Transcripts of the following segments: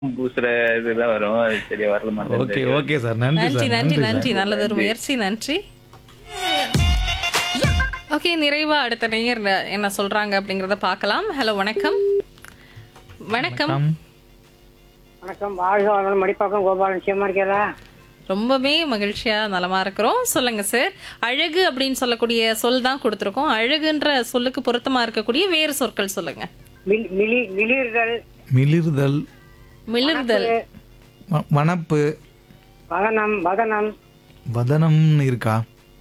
பூசுற இதுதான் வரும் அது சரியா வரல ஓகே மாட்டேங்குது ஓகே சார் நன்றி நன்றி சார் நன்றி நன்றி நன்றி சார் நல்லது ஒரு முயற்சி நன்றி ஓகே நிறைவா அடுத்த நேயர் என்ன சொல்றாங்க அப்படிங்கறத பார்க்கலாம் ஹலோ வணக்கம் வணக்கம் வணக்கம். வணக்கம் வாழ்க வளமுடன் மடிப்பாக்கம் கோபாலன் நிச்சயமா இருக்கீங்களா ரொம்பவே மகிழ்ச்சியா நலமா இருக்கிறோம் சொல்லுங்க சார் அழகு அப்படின்னு சொல்லக்கூடிய சொல் தான் கொடுத்துருக்கோம் அழகுன்ற சொல்லுக்கு பொருத்தமா இருக்கக்கூடிய வேறு சொற்கள் சொல்லுங்க மில்- மிளி மிளிர்கள் மிளிர்தல் மிளிர்தல் வ- வனப்பு வதனம் வதனம் வதனம்னு இருக்கா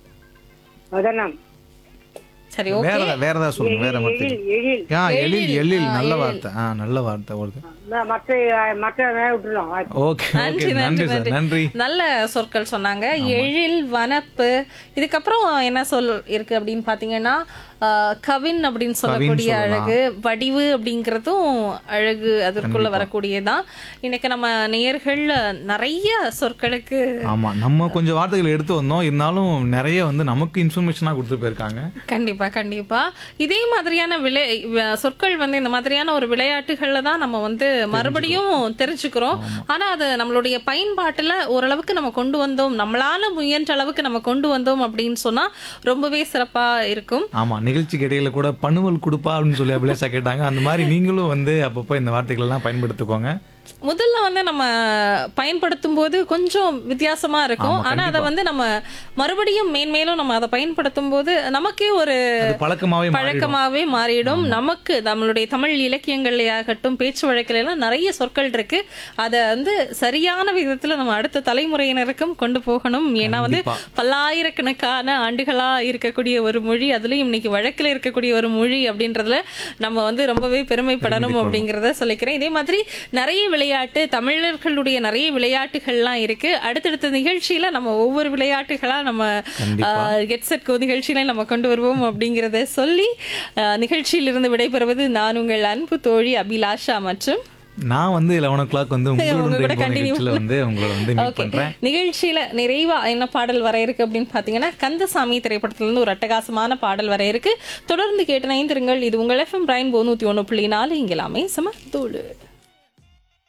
வதனம் சரி வேற ஓகே ஏதா- வேற ஏதாவது சொல்லுங்க வேற வார்த்தை எழில் எழில் ஆ எழில் எழில் நல்ல வார்த்தை ஆ நல்ல வார்த்தை வருது ம- மற்ற மற்ற வேலை விட்டுலாம் ஓகே ஓகே நன்றி நன்றி நன்றி சார் நன்றி நல்ல சொற்கள் சொன்னாங்க எழில் வனப்பு இதுக்கப்புறம் என்ன சொல் இருக்கு அப்படின்னு பாத்தீங்கன்னா ஆஹ், கவின் அப்படின்னு சொல்லக்கூடிய சொல்லலாம். அழகு வடிவு அப்படிங்கறதும் அழகு அதற்குள்ள வரக்கூடியதான் இன்னைக்கு நம்ம நேயர்கள் நிறைய சொற்களுக்கு ஆமா நம்ம கொஞ்சம் வார்த்தைகள் எடுத்து வந்தோம் இருந்தாலும் நிறைய வந்து நமக்கு இன்ஃபர்மேஷனா கொடுத்து போயிருக்காங்க கண்டிப்பா கண்டிப்பா இதே மாதிரியான விளை வ- சொற்கள் வந்து இந்த மாதிரியான ஒரு விளையாட்டுகள்ல தான் நம்ம வந்து மறுபடியும் தெரிஞ்சுக்கிறோம் ஆனா அது நம்மளுடைய பயன்பாட்டுல ஓரளவுக்கு நம்ம கொண்டு வந்தோம் நம்மளால முயன்ற அளவுக்கு நம்ம கொண்டு வந்தோம் அப்படின்னு சொன்னா ரொம்பவே சிறப்பா இருக்கும் ஆமா நிகழ்ச்சிக்கு இடையில கூட பணுவல் கொடுப்பா அப்படின்னு சொல்லி அபிலேஷா கேட்டாங்க அந்த மாதிரி நீங்களும் வந்து அப்பப்போ இந்த வார்த்தைகள் எல்லாம் பயன்படுத்திக்கோங்க முதல்ல வந்து நம்ம பயன்படுத்தும் போது கொஞ்சம் வித்தியாசமா இருக்கும் ஆமா, ஆனா அதை வந்து நம்ம மறுபடியும் மேன்மேலும் நம்ம அதை பயன்படுத்தும் போது நமக்கே ஒரு அது பழக்கமாவே மாறிடும். பழக்கமாவே மாறிடும் நமக்கு நம்மளுடைய தமிழ் இலக்கியங்களையாகட்டும் பேச்சு வழக்கில எல்லாம் நிறைய சொற்கள் இருக்கு அத வந்து சரியான விதத்துல நம்ம அடுத்த தலைமுறையினருக்கும் கொண்டு போகணும் ஏன்னா வந்து கண்டிப்பா. பல்லாயிரக்கணக்கான ஆண்டுகளா இருக்கக்கூடிய ஒரு மொழி அதுலயும் இன்னைக்கு வழக்குல இருக்கக்கூடிய ஒரு மொழி அப்படின்றதுல நம்ம வந்து ரொம்பவே பெருமைப்படணும் அப்படிங்கறத சொல்லிக்கிறேன் இதே மாதிரி நிறைய விளையாட்டு தமிழர்களுடைய நிறைய விளையாட்டுகள்லாம் இருக்கு அடுத்தடுத்த நிகழ்ச்சியில நம்ம ஒவ்வொரு விளையாட்டுகளா நம்ம கண்டிப்பா. கெட் செட் கோ நிகழ்ச்சியில நம்ம கொண்டு வருவோம் அப்படிங்கறத சொல்லி அஹ், நிகழ்ச்சியிலிருந்து விடைபெறுவது நான் உங்கள் அன்பு தோழி அபிலாஷா மற்றும் நான் வந்து லெவன் ஓ கிளாக் வந்து உங்க உங்களோட கூட ரெயின்போ continue நிகழ்ச்சியில வந்து உங்களோட வந்து மீட் ஓகே பண்றேன் நிகழ்ச்சியில நிறைவா என்ன பாடல் வர இருக்கு அப்படின்னு பாத்தீங்கன்னா கந்தசாமி திரைப்படத்துல இருந்து ஒரு அட்டகாசமான பாடல் வர இருக்கு தொடர்ந்து கேட்டு நைந்திருங்கள் இது உங்கள் எஃப்எம் பிரைன் நூத்தி ஒண்ணு புள்ளி நாலு இங்கெல்லாமே சம தோழு